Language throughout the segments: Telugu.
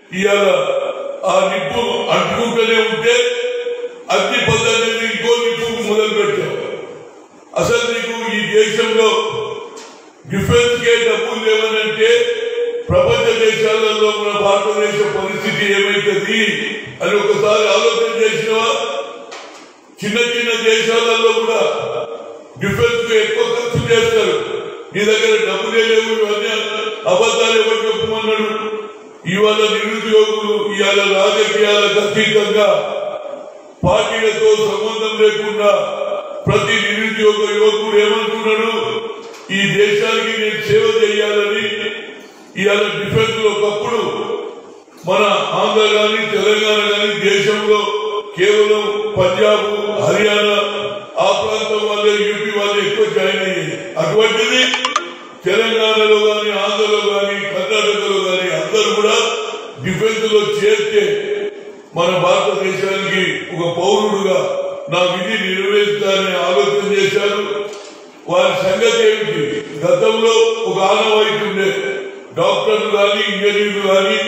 ఇవాళ ఆ నిప్పు అంటుకుంటూనే ఉంటే అగ్ని పద్ధతి ఇంకో నిప్పు మొదలు పెట్టాం అసలు నీకు ఈ దేశంలో డిఫెన్స్ కే డబ్బులు లేవనంటే ప్రపంచ దేశాలలో మన భారతదేశ పరిస్థితి ఏమైతుంది అని ఒకసారి ఆలోచన చేసినవా చిన్న చిన్న దేశాలలో కూడా డిఫెన్స్ కు ఎక్కువ ఖర్చు చేస్తారు నీ దగ్గర డబ్బులే లేవు ఇవన్నీ అబద్ధాలు ఎవరు చెప్పమన్నాడు ఇవాళ నిరుద్యోగులు ఇవాళ రాజకీయాలకు అతీతంగా పార్టీలతో సంబంధం లేకుండా ప్రతి నిరుద్యోగ యువకుడు ఏమనుకున్నాడు ఈ దేశానికి నేను సేవ చేయాలని ఇవాళ డిఫెన్స్ లో ఒకప్పుడు మన ఆంధ్ర గాని తెలంగాణ గాని దేశంలో కేవలం పంజాబ్ హర్యానా ఆ ప్రాంతం వాళ్ళే యూపీ వాళ్ళే ఎక్కువ జాయిన్ అయ్యేది అటువంటిది తెలంగాణలో గాని ఆంధ్రలో గాని కర్ణాటకలో గాని అందరూ కూడా డిఫెన్స్ లో చేర్చే మన భారతదేశానికి ఒక పౌరుడుగా నా విధి నెరవేర్చాలని ఆలోచన చేశారు వారి సంగతి ఏమిటి గతంలో ఒక ఆనవాయితీ ఉండే డాక్టర్లు కానీ ఇంజనీర్లు కానీ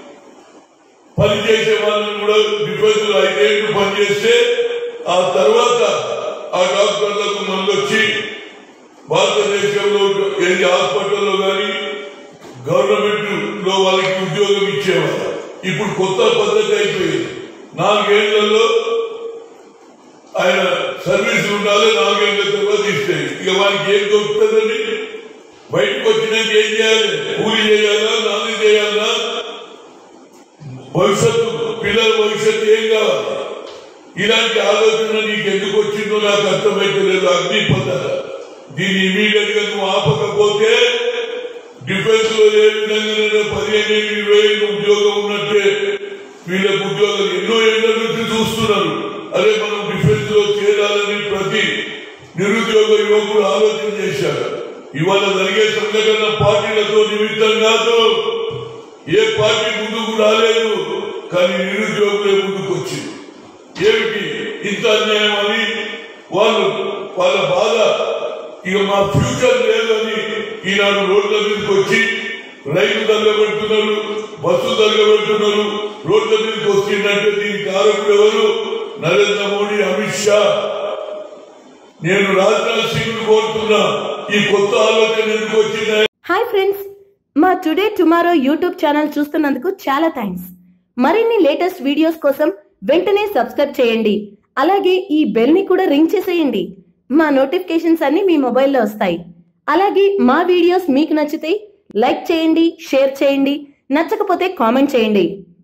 పనిచేసే వాళ్ళని కూడా డిఫెన్స్ లో ఐదేళ్లు పనిచేస్తే ఆ తర్వాత ఆ డాక్టర్లకు మళ్ళీ వచ్చి భారతదేశంలో ఏది హాస్పిటల్లో కానీ గవర్నమెంట్ లో వాళ్ళకి ఉద్యోగం ఇచ్చేవారు ఇప్పుడు కొత్త పద్ధతి అయిపోయింది నాలుగేళ్లలో ఆయన సర్వీస్ ఉండాలి నాలుగేళ్ల తర్వాత ఇస్తే ఇక వారికి ఏం దొరుకుతుందండి బయటకు వచ్చినాక ఏం చేయాలి కూలి చేయాలా నాలుగు చేయాలా భవిష్యత్తు పిల్లల భవిష్యత్తు ఏం కావాలి ఇలాంటి ఆలోచన నీకు ఎందుకు వచ్చిందో నాకు అర్థమైతలేదు అగ్ని పద్ధత దీన్ని ఇమీడియట్ గా నువ్వు ఆపకపోతే డిఫెన్స్ లో ఏ విధంగా పదిహేను ఇరవై ఏళ్ళు ఉద్యోగం ఉన్నట్టే వీళ్ళకు ఉద్యోగాలు ఎన్నో ఏళ్ల నుంచి చూస్తున్నారు అదే మనం డిఫెన్స్ లో చేరాలని ప్రతి నిరుద్యోగ యువకుడు ఆలోచన చేశారు ఇవాళ జరిగే సంఘటన పార్టీలతో నిమిత్తం కాదు ఏ పార్టీ ముందుకు రాలేదు కానీ నిరుద్యోగులే ముందుకు వచ్చింది ఏమిటి ఇంత అన్యాయం అని వాళ్ళు వాళ్ళ బాధ ఇక మా ఫ్యూచర్ లేదని ఈనాడు రోడ్ల మీదకి వచ్చి రైలు తగ్గబెడుతున్నారు బస్సు తగ్గబెడుతున్నారు రోడ్ల మీదకి వచ్చిందంటే దీనికి కారకుడు ఎవరు నరేంద్ర మోడీ అమిత్ షా నేను రాజ్నాథ్ సింగ్ కోరుతున్నా ఈ కొత్త ఆలోచన ఎందుకు వచ్చిందా హాయ్ ఫ్రెండ్స్ మా టుడే టుమారో యూట్యూబ్ ఛానల్ చూస్తున్నందుకు చాలా థ్యాంక్స్ మరిన్ని లేటెస్ట్ వీడియోస్ కోసం వెంటనే సబ్స్క్రైబ్ చేయండి అలాగే ఈ బెల్ ని కూడా రింగ్ చేసేయండి మా నోటిఫికేషన్స్ అన్ని మీ మొబైల్లో వస్తాయి అలాగే మా వీడియోస్ మీకు నచ్చితే లైక్ చేయండి షేర్ చేయండి నచ్చకపోతే కామెంట్ చేయండి